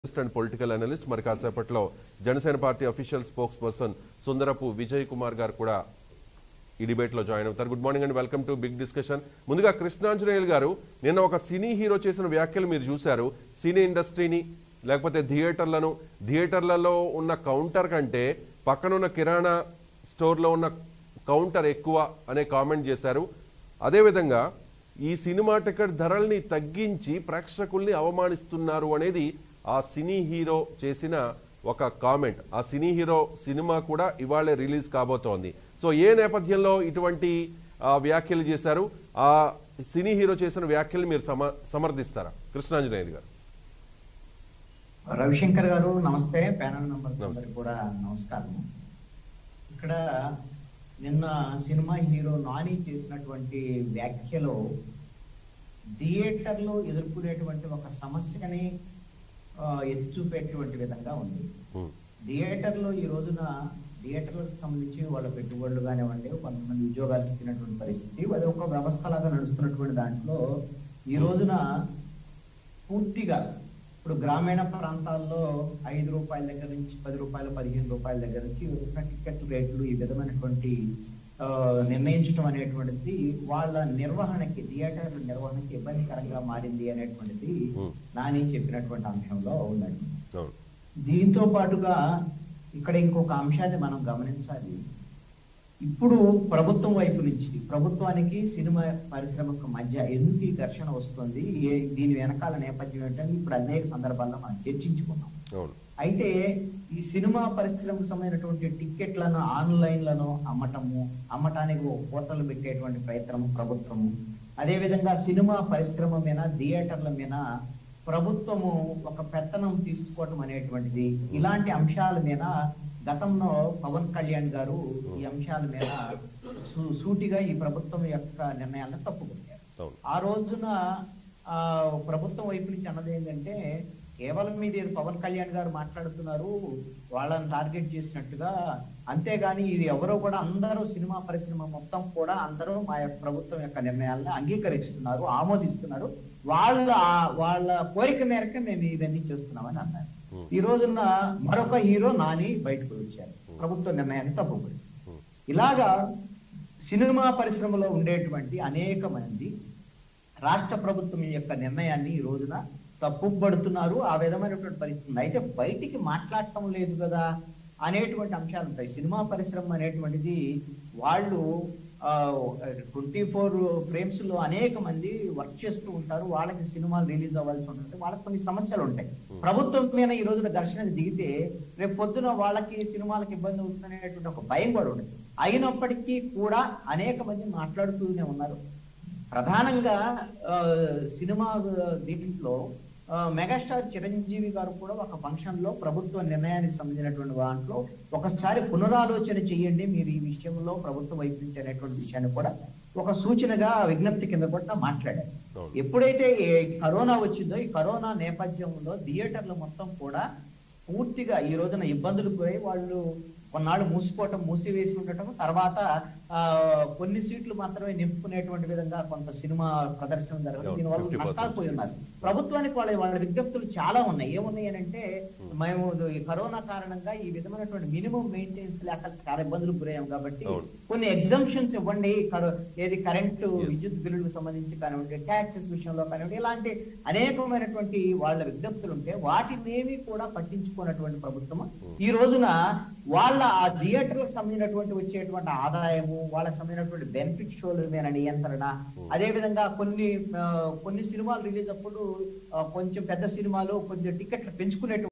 Journalist and political analyst మరి కాసేపట్లో Janasena party official spokesperson Sundarapu Vijay Kumar garu కూడా ఈ డిబేట్ లో జాయిన్ అవుతారు good morning and welcome to big discussion ముందుగా కృష్ణాంజనేయులు గారు నిన్న ఒక సినీ హీరో చేసిన వ్యాఖ్యలు మీరు చూశారు సినీ ఇండస్ట్రీని లేకపోతే థియేటర్లను థియేటర్లలో ఉన్న కౌంటర్ కంటే పక్కనున్న కిరాణా స్టోర్లో ఉన్న కౌంటర్ ఎక్కువ అనే కామెంట్ చేశారు అదేవిధంగా ఈ సినిమా టికెట్ ధరల్ని తగ్గించి ప్రేక్షకుల్ని అవమానిస్తున్నారు అనేది ఆ సినీ హీరో చేసిన ఒక కామెంట్ ఆ సినీ హీరో సినిమా కూడా ఇవాళే రిలీజ్ కాబోతోంది సో ఏ నేపథ్యంలో ఇటువంటి ఆ, వ్యాఖ్యలు చేశారు ఆ సినీ హీరో చేసిన వ్యాఖ్యలు మీరు సమ సమర్థిస్తారా కృష్ణాంజనేయులు గారు రవిశంకర్ గారు నమస్తే ప్యానల్ మెంబర్స్ నమస్తే. అందరికి కూడా నమస్కారం ఇక్కడ నిన్న సినిమా హీరో నాని చేసినటువంటి వ్యాఖ్యలో థియేటర్లో ఎదుర్కొనేటువంటి ఒక సమస్యని ఆ, ఎత్తి చూపేటువంటి విధంగా ఉంది ఉమ్, థియేటర్లో ఈ రోజున థియేటర్లకు సంబంధించి వాళ్ళ పెట్టుబడులు కానివ్వండి కొంతమంది ఉద్యోగాలు ఇచ్చినటువంటి పరిస్థితి అది ఒక వ్యవస్థలాగా నడుస్తున్నటువంటి దాంట్లో ఈ రోజున పూర్తిగా ఇప్పుడు గ్రామీణ ప్రాంతాల్లో ఐదు రూపాయల దగ్గర నుంచి పది రూపాయలు పదిహేను రూపాయల దగ్గర నుంచి ఉన్న టికెట్ రేట్లు ఈ విధమైనటువంటి ఆ, నిర్ణయించడం అనేటువంటిది వాళ్ళ నిర్వహణకి థియేటర్ల నిర్వహణకి ఇబ్బందికరంగా మారింది అనేటువంటిది ఉమ్, నాని చెప్పినటువంటి అంశంలో ఉందండి అవును దీంతో పాటుగా ఇక్కడ ఇంకొక అంశాన్ని మనం గమనించాలి ఇప్పుడు ప్రభుత్వం వైపు నుంచి ప్రభుత్వానికి సినిమా పరిశ్రమకు మధ్య ఎందుకు ఈ ఘర్షణ వస్తుంది ఏ- దీని వెనకాల నేపథ్యం ఏంటని ఇప్పుడు అనేక సందర్భాల్లో మనం చర్చించుకున్నాం అవును అయితే ఈ సినిమా పరిశ్రమకు సంబంధించినటువంటి టిక్కెట్లను ఆన్లైన్లను అమ్మటము అమ్మటానికి ఓ పోర్టల్ పెట్టేటువంటి ప్రయత్నం ప్రభుత్వము అదేవిధంగా సినిమా పరిశ్రమ మీద థియేటర్ల మీద ప్రభుత్వము ఒక పెత్తనం తీసుకోవటం అనేటువంటిది ఇలాంటి అంశాల మీద గతంలో పవన్ కళ్యాణ్ గారు ఈ అంశాల మీద సూ- సూటిగా ఈ ప్రభుత్వం యొక్క నిర్ణయాలను తప్పుకొట్టారు అవును ఆ రోజున ఆ ప్రభుత్వం వైపు నుంచి అన్నది ఏంటంటే కేవలం మీద ఏదో పవన్ కళ్యాణ్ గారు మాట్లాడుతున్నారు వాళ్ళని టార్గెట్ చేసినట్టుగా అంతేగాని ఇది ఎవరో కూడా అందరూ సినిమా పరిశ్రమ మొత్తం కూడా అందరూ మా యొక్క ప్రభుత్వం యొక్క నిర్ణయాలను అంగీకరిస్తున్నారు ఆమోదిస్తున్నారు వాళ్ళ వాళ్ళ కోరిక మేరకు మేము ఇవన్నీ చేస్తున్నామని అన్నారు ఉమ్, ఈ రోజున మరొక హీరో నాని బయటకు వచ్చారు ప్రభుత్వ నిర్ణయాన్ని తప్పుపడి ఉమ్, ఇలాగా సినిమా పరిశ్రమలో ఉండేటువంటి అనేక మంది రాష్ట్ర ప్రభుత్వం యొక్క నిర్ణయాన్ని ఈ రోజున తప్పుపడుతున్నారు ఆ విధమైనటువంటి పరిస్థితి ఉంది. అయితే బయటికి మాట్లాడటం లేదు కదా అనేటువంటి అంశాలు ఉంటాయి సినిమా పరిశ్రమ అనేటువంటిది వాళ్ళు ట్వంటీ ఫోర్ ఫ్రేమ్స్ లో అనేక మంది వర్క్ చేస్తూ ఉంటారు వాళ్ళకి సినిమాలు రిలీజ్ అవ్వాల్సి ఉంటుంది వాళ్ళకి కొన్ని సమస్యలు ఉంటాయి ప్రభుత్వం మీద ఈ రోజున ఘర్షణ దిగితే రేపు పొద్దున వాళ్ళకి సినిమాలకు ఇబ్బంది అవుతుందనేటువంటి ఒక భయం కూడా ఉంటుంది అయినప్పటికీ కూడా అనేక మంది మాట్లాడుతూనే ఉన్నారు ప్రధానంగా ఆ, సినిమా దీంట్లో ఆ, మెగాస్టార్ చిరంజీవి గారు కూడా ఒక ఫంక్షన్ లో ప్రభుత్వ నిర్ణయానికి సంబంధించినటువంటి దాంట్లో ఒకసారి పునరాలోచన చేయండి మీరు ఈ విషయంలో ప్రభుత్వం వైపు నుంచి అనేటువంటి విషయాన్ని కూడా ఒక సూచనగా విజ్ఞప్తి కింద కూడా మాట్లాడారు అవును ఎప్పుడైతే ఈ కరోనా వచ్చిందో ఈ కరోనా నేపథ్యంలో థియేటర్లు మొత్తం కూడా పూర్తిగా ఈ రోజున ఇబ్బందులు గురై వాళ్ళు కొన్నాళ్ళు మూసిపోవటం మూసివేసి ఉండటం తర్వాత ఆ కొన్ని సీట్లు మాత్రమే నింపుకునేటువంటి విధంగా కొంత సినిమా ప్రదర్శన జరగదు అవును, దీనివల్ల 50% నష్టాలు పోయి ఉన్నారు ప్రభుత్వానికి వాళ్ళ వాళ్ళ విజ్ఞప్తులు చాలా ఉన్నాయి ఏమున్నాయి అని అంటే మేము ఈ కరోనా కారణంగా ఈ విధమైనటువంటి మినిమం మెయింటెనెన్స్ లేక చాలా ఇబ్బందులు గురయ్యాం కాబట్టి అవును. కొన్ని ఎగ్జామ్షన్స్ ఇవ్వండి కరో- ఏది కరెంటు Yes. విద్యుత్ బిల్లులకు సంబంధించి కానివ్వండి ట్యాక్సెస్ విషయంలో కానివ్వండి ఇలాంటి అనేకమైనటువంటి వాళ్ళ విజ్ఞప్తులు ఉంటే వాటినేమి కూడా పట్టించుకున్నటువంటి ప్రభుత్వం ఈ రోజున వాళ్ళ ఆ థియేటర్లకు సంబంధించినటువంటి వచ్చేటువంటి ఆదాయము వాళ్ళకి సంబంధించినటువంటి బెనిఫిట్ షోల మీద నియంత్రణ అదే విధంగా కొన్ని ఆ, కొన్ని సినిమాలు రిలీజ్ అప్పుడు ఆ, కొంచెం పెద్ద సినిమాలు కొంచెం టికెట్లు పెంచుకునే